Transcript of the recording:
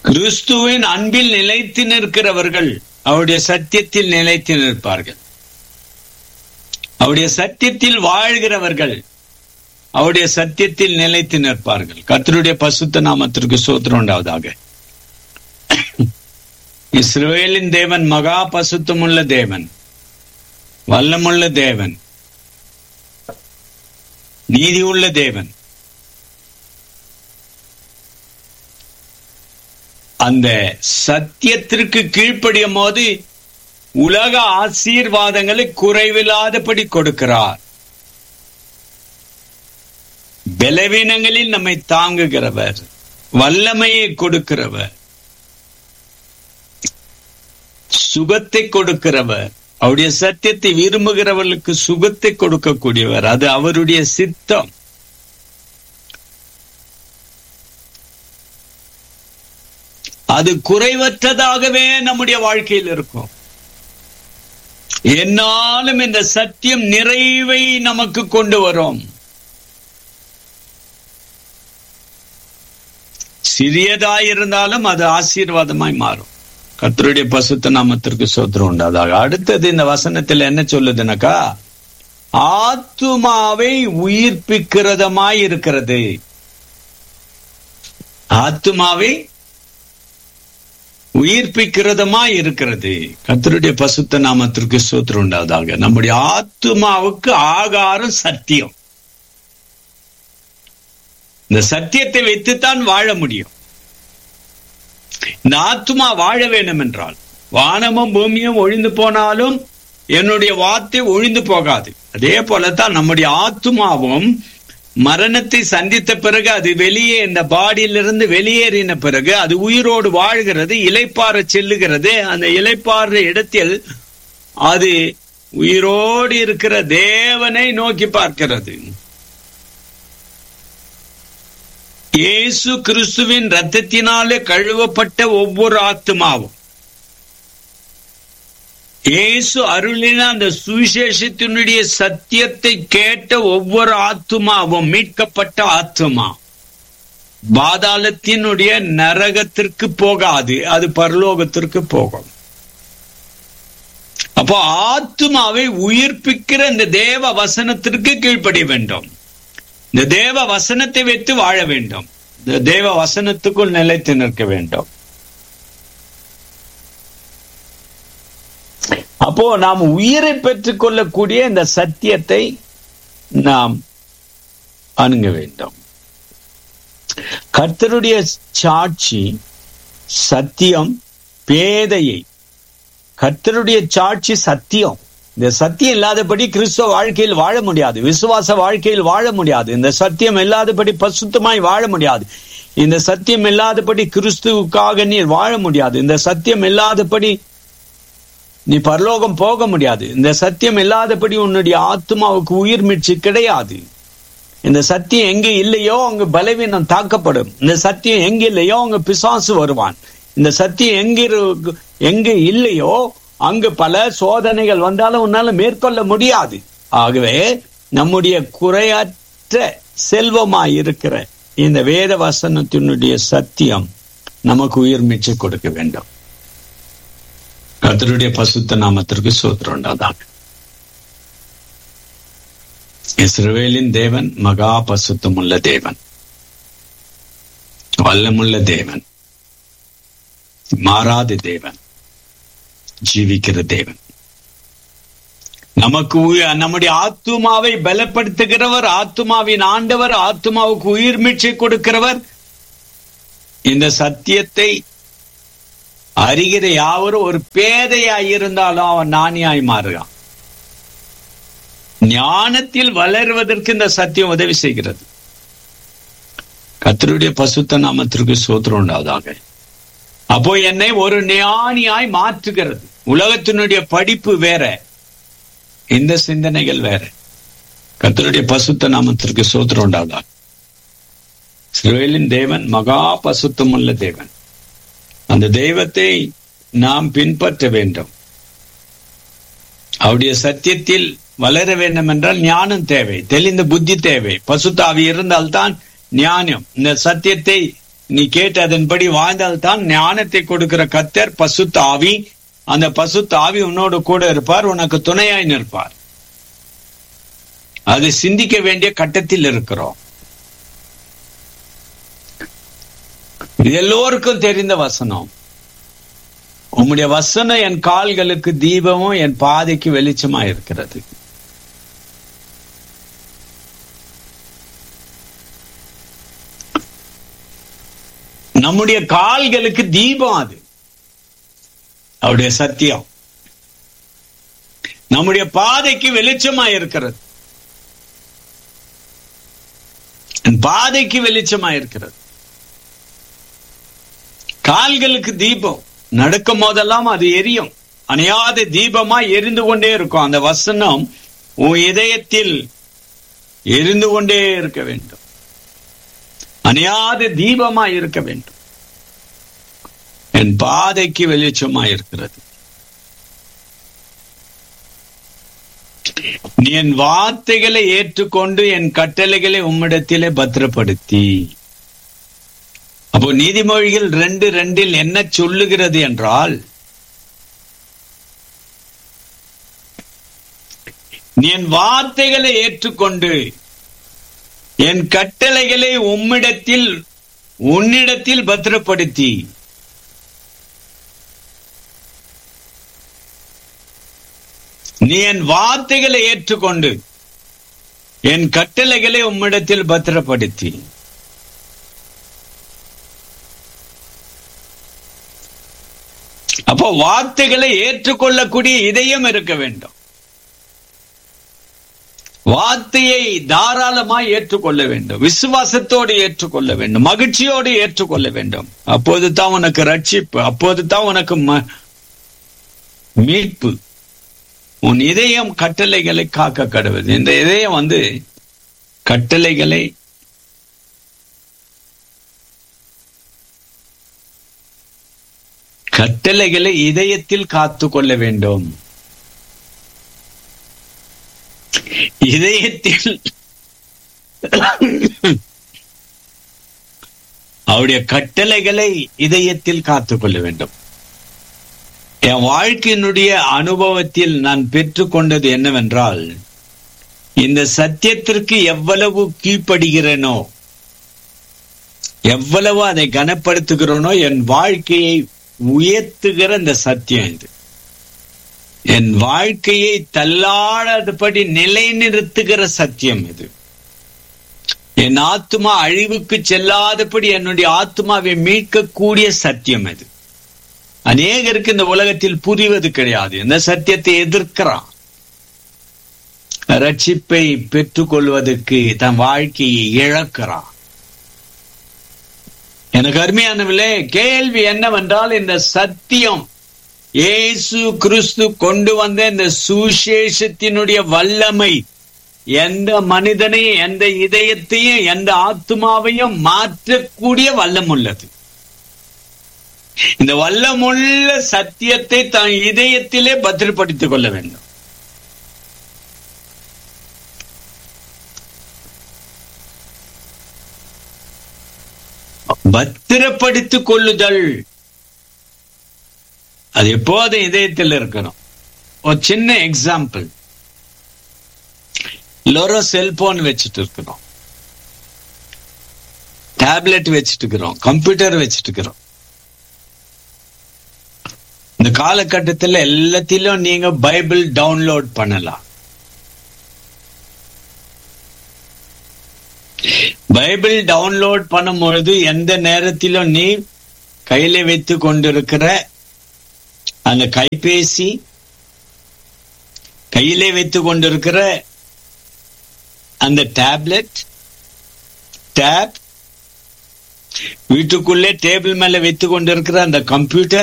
கிறிஸ்துவின் அன்பில் நிலைத்து நிற்கிறவர்கள் அவருடைய சத்தியத்தில் நிலைத்து நிற்பார்கள் அவருடைய சத்தியத்தில் வாழ்கிறவர்கள் அவருடைய சத்தியத்தில் நிலைத்து நிற்பார்கள் கர்த்தருடைய பசுத்த நாமத்திற்கு சோத்திரம் உண்டாவதாக இஸ்ரவேலின் தேவன் மகா பசுத்தமுள்ள தேவன் வல்லமுள்ள தேவன் நீதி உள்ள தேவன் அந்த சத்தியத்திற்கு கீழ்ப்படியும் போது உலக ஆசீர்வாதங்களை குறைவில்லாதபடி கொடுக்கிறார் பலவீனங்களில் நம்மை தாங்குகிறவர் வல்லமையை கொடுக்கிறவர் சுகத்தை கொடுக்கிறவர் அவருடைய சத்தியத்தை விரும்புகிறவர்களுக்கு சுகத்தை கொடுக்கக்கூடியவர் அது அவருடைய சித்தம் அது குறைவற்றதாகவே நம்முடைய வாழ்க்கையில் இருக்கும் என்னாலும் இந்த சத்தியம் நிறைவை நமக்கு கொண்டு வரும் சிறியதாய் இருந்தாலும் அது ஆசீர்வாதமாய் மாறும் கத்தருடைய பசுத்த நாமத்திற்கு சோத்திரம் உண்டாதாக அடுத்தது இந்த வசனத்தில் என்ன சொல்லுதுனாக்கா ஆத்துமாவை உயிர்ப்பிக்கிறதமாய் இருக்கிறது ஆத்துமாவை உயிர்ப்பிக்கிறதமாய் இருக்கிறது கத்தருடைய பசுத்த நாமத்திற்கு சோத்திரம் உண்டாவதாக நம்முடைய ஆத்துமாவுக்கு ஆகாரம் சத்தியம் இந்த சத்தியத்தை வைத்துத்தான் வாழ முடியும் இந்த ஆத்மா வாழ வேண்டும் என்றால் வானமும் பூமியும் ஒழிந்து போனாலும் என்னுடைய வார்த்தை ஒழிந்து போகாது அதே போலத்தான் நம்முடைய ஆத்மாவும் மரணத்தை சந்தித்த பிறகு அது வெளியே இந்த பாடியிலிருந்து வெளியேறின பிறகு அது உயிரோடு வாழ்கிறது இலைப்பாற செல்லுகிறது அந்த இலைப்பாற இடத்தில் அது உயிரோடு இருக்கிற தேவனை நோக்கி பார்க்கிறது இயேசு கிறிஸ்துவின் ரத்தத்தினாலே கழுவப்பட்ட ஒவ்வொரு ஆத்மாவும் இயேசு அருளின அந்த சுவிசேஷத்தினுடைய சத்தியத்தை கேட்ட ஒவ்வொரு ஆத்துமாவும் மீட்கப்பட்ட ஆத்துமா பாதாளத்தினுடைய நரகத்திற்கு போகாது அது பரலோகத்திற்கு போகும் அப்போ ஆத்துமாவை உயிர்ப்பிக்கிற இந்த தேவ வசனத்திற்கு கீழ்ப்படிய வேண்டும் இந்த தேவ வசனத்தை வைத்து வாழ வேண்டும் இந்த தேவ வசனத்துக்குள் நிலைத்து நிற்க வேண்டும் அப்போ நாம் உயிரை பெற்றுக் கொள்ளக்கூடிய இந்த சத்தியத்தை நாம் அணுக வேண்டும் கர்த்தருடைய சாட்சி சத்தியம் பேதையை கர்த்தருடைய சாட்சி சத்தியம் இந்த சத்தியம் இல்லாதபடி கிறிஸ்துவ வாழ்க்கையில் வாழ முடியாது விசுவாச வாழ்க்கையில் வாழ முடியாது இந்த சத்தியம் இல்லாதபடி பசுத்தமாய் வாழ முடியாது இந்த சத்தியம் இல்லாதபடி கிறிஸ்துவுக்காக நீர் வாழ முடியாது இந்த சத்தியம் இல்லாதபடி நீ பரலோகம் போக முடியாது இந்த சத்தியம் இல்லாதபடி உன்னுடைய ஆத்மாவுக்கு உயிர் மீட்சி கிடையாது இந்த சத்தியம் எங்க இல்லையோ அங்க பலவீனம் தாக்கப்படும் இந்த சத்தியம் எங்க இல்லையோ அங்க பிசாசு வருவான் இந்த சத்தியம் எங்க இரு- எங்க இல்லையோ அங்கு பல சோதனைகள் வந்தாலும் உன்னால மேற்கொள்ள முடியாது ஆகவே நம்முடைய குறையற்ற செல்வமாய் இருக்கிற இந்த வேத வசனத்தினுடைய சத்தியம் நமக்கு உயிர் மீட்சி கொடுக்க வேண்டும் கர்த்தருடைய பசுத்த நாமத்திற்கு சோத்திரம் உண்டாதாக இஸ்ரவேலின் தேவன் மகா பசுத்தமுள்ள தேவன் வல்லமுள்ள தேவன் மாறாத தேவன் ஜீவிக்கிற தேவன் நமக்கு உய- நம்முடைய ஆத்துமாவை பலப்படுத்துகிறவர் ஆத்துமாவின் ஆண்டவர் ஆத்துமாவுக்கு உயிர் மீட்சி கொடுக்கிறவர் இந்த சத்தியத்தை அறிகிற யாவரும் ஒரு பேதையாய் இருந்தாலும் அவன் ஞானியாய் மாறுகிறான் ஞானத்தில் வளருவதற்கு இந்த சத்தியம் உதவி செய்கிறது கர்த்தருடைய பசுத்த நாமத்திற்கு சோத்திரம் உண்டாவதாக அப்போ என்னை ஒரு ஞானியாய் மாற்றுகிறது உலகத்தினுடைய படிப்பு வேற இந்த சிந்தனைகள் வேற கர்த்தருடைய பசுத்த நாமத்திற்கு சோத்திரம் உண்டாவதாக இஸ்ரவேலின் தேவன் மகா பசுத்தமுள்ள தேவன் அந்த தெய்வத்தை நாம் பின்பற்ற வேண்டும் அவருடைய சத்தியத்தில் வளர வேண்டும் என்றால் ஞானம் தேவை தெளிந்த புத்தி தேவை பசுத்தாவி இருந்தால்தான் ஞானம் இந்த சத்தியத்தை நீ கேட்டு அதன்படி வாழ்ந்தால்தான் ஞானத்தை கொடுக்கிற கத்தர் பசுத்த ஆவி அந்த பசுத்த ஆவி உன்னோடு கூட இருப்பார் உனக்கு துணையாய் நிற்பார் அது சிந்திக்க வேண்டிய கட்டத்தில் இருக்கிறோம் இது எல்லோருக்கும் தெரிந்த வசனம் உம்முடைய வசனம் என் கால்களுக்கு தீபமும் என் பாதைக்கு வெளிச்சமா இருக்கிறது நம்முடைய கால்களுக்கு தீபம் அது அவருடைய சத்தியம் நம்முடைய பாதைக்கு வெளிச்சமா இருக்கிறது என் பாதைக்கு வெளிச்சமா இருக்கிறது கால்களுக்கு தீபம் நடக்கும் போதெல்லாம் அது எரியும் அணையாத தீபமா எரிந்து கொண்டே இருக்கும் அந்த வசனம் உன் இதயத்தில் எரிந்து கொண்டே இருக்க வேண்டும் அணையாத தீபமா இருக்க வேண்டும் என் பாதைக்கு வெளிச்சமா இருக்கிறது நீ என் வார்த்தைகளை ஏற்றுக்கொண்டு என் கட்டளைகளை உம்மிடத்திலே பத்திரப்படுத்தி அப்போ நீதிமொழிகள் ரெண்டு ரெண்டில் என்ன சொல்லுகிறது என்றால் நீ என் வார்த்தைகளை ஏற்றுக்கொண்டு என் கட்டளைகளை உம்மிடத்தில் உன்னிடத்தில் பத்திரப்படுத்தி நீ என் வார்த்தைகளை ஏற்றுக்கொண்டு என் கட்டளைகளை உம்மிடத்தில் பத்திரப்படுத்தி அப்போ வார்த்தைகளை ஏற்றுக்கொள்ளக்கூடிய இதயம் இருக்க வேண்டும் வார்த்தையை தாராளமாய் ஏற்றுக்கொள்ள வேண்டும் விசுவாசத்தோடு ஏற்றுக்கொள்ள வேண்டும் மகிழ்ச்சியோடு ஏற்றுக்கொள்ள வேண்டும் அப்போது தான் உனக்கு ரட்சிப்பு அப்போது தான் உனக்கு மீட்பு உன் இதயம் கட்டளைகளை காக்க கடவுது இந்த இதயம் வந்து கட்டளைகளை கட்டளைகளை இதயத்தில் காத்து கொள்ள வேண்டும் இதயத்தில் அவருடைய கட்டளைகளை இதயத்தில் காத்துக் கொள்ள வேண்டும் என் வாழ்க்கையினுடைய அனுபவத்தில் நான் பெற்றுக்கொண்டது என்னவென்றால் இந்த சத்தியத்திற்கு எவ்வளவு கீழ்ப்படுகிறேனோ எவ்வளவு அதை கனப்படுத்துகிறேனோ என் வாழ்க்கையை உயர்த்துகிற இந்த சத்தியம் இது என் வாழ்க்கையை தள்ளாடபடி நிலைநிறுத்துகிற சத்தியம் இது என் ஆத்மா அழிவுக்கு செல்லாதபடி என்னுடைய ஆத்மாவை மீட்கக்கூடிய சத்தியம் இது அநேகருக்கு இந்த உலகத்தில் புரிவது கிடையாது இந்த சத்தியத்தை எதிர்க்கிறான் ரட்சிப்பை பெற்றுக்கொள்வதற்கு தன் வாழ்க்கையை இழக்கிறான் எனக்கு அருமையானவில்லை கேள்வி என்னவென்றால் இந்த சத்தியம் இயேசு கிறிஸ்து கொண்டு வந்த இந்த சுசேஷத்தினுடைய வல்லமை எந்த மனிதனையும் எந்த இதயத்தையும் எந்த ஆத்மாவையும் மாற்றக்கூடிய வல்லம் உள்ளது இந்த வல்லமுள்ள சத்தியத்தை தன் இதயத்திலே பத்திரப்படுத்திக் கொள்ள வேண்டும் பத்திரப்படுத்திக் கொள்ளுதல் அது எப்போதும் இதயத்தில் இருக்கணும் ஒரு சின்ன எக்ஸாம்பிள் எல்லாரும் செல்போன் வச்சுட்டு இருக்கிறோம் டேப்லெட் வச்சுட்டு இருக்கிறோம் கம்ப்யூட்டர் வச்சுட்டு இருக்கிறோம் இந்த காலகட்டத்தில் எல்லாத்திலும் நீங்க பைபிள் டவுன்லோட் பண்ணலாம் பைபிள் டவுன்லோட் பண்ணும் பொழுது எந்த நேரத்திலும் நீ கையில வைத்து கொண்டிருக்கிற அந்த கைபேசி கையிலே வைத்து கொண்டிருக்கிற அந்த டேப்லெட் டேப் வீட்டுக்குள்ளே டேபிள் மேல வைத்து கொண்டிருக்கிற அந்த கம்ப்யூட்டர்